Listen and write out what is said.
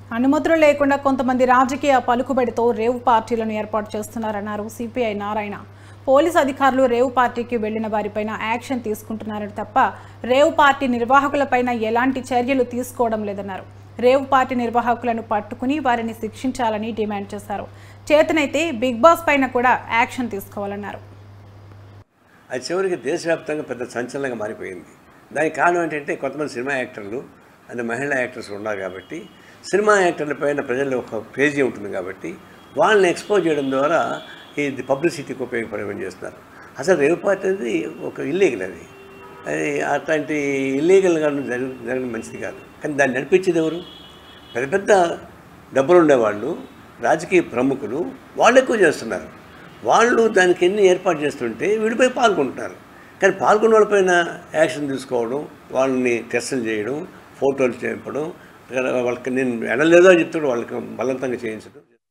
అనుమతులు లేకుండా కొంతమంది రాజకీయ పలుకుబడితో రేవు పార్టీలను ఏర్పాటు చేస్తున్నారన్నారు సిపిఐ నారాయణ పోలీసు అధికారులు రేవు పార్టీకి వెళ్లిన వారిపైన యాక్షన్ తీసుకుంటున్నారని తప్ప రేవు పార్టీ నిర్వాహకులపైన ఎలాంటి చర్యలు తీసుకోవడం లేదన్నారు రేవు పార్టీ నిర్వాహకులను పట్టుకుని వారిని శిక్షించాలని డిమాండ్ చేశారు చేతనైతే బిగ్ బాస్ పైన కూడా యాక్షన్ తీసుకోవాలన్నారు అది చివరికి దేశవ్యాప్తంగా పెద్ద సంచలనంగా మారిపోయింది దానికి కారణం ఏంటంటే కొంతమంది సినిమా యాక్టర్లు అంటే మహిళా యాక్టర్స్ ఉన్నారు కాబట్టి సినిమా యాక్టర్ల పైన ప్రజల్లో ఒక క్రేజీ ఉంటుంది కాబట్టి వాళ్ళని ఎక్స్పోజ్ చేయడం ద్వారా ఇది పబ్లిసిటీకి ఉపయోగపడే పని చేస్తున్నారు అసలు రేవు పార్టీ అనేది ఒక ఇల్లీగల్ అది అది అట్లాంటి ఇల్లీగల్గా జరగ జరగడం మంచిది కాదు కానీ దాన్ని నడిపించేది ఎవరు పెద్ద పెద్ద డబ్బులు ఉండేవాళ్ళు రాజకీయ ప్రముఖులు వాళ్ళు ఎక్కువ చేస్తున్నారు వాళ్ళు దానికి ఎన్ని ఏర్పాటు చేస్తుంటే వీడిపై పాల్గొంటున్నారు కానీ పాల్గొన్న వాళ్ళపైన యాక్షన్ తీసుకోవడం వాళ్ళని టెస్టులు చేయడం ఫోటోలు చేపడం వాళ్ళకి నేను ఎనలేదో చెప్తాడు వాళ్ళకి బలవంతంగా చేయించడం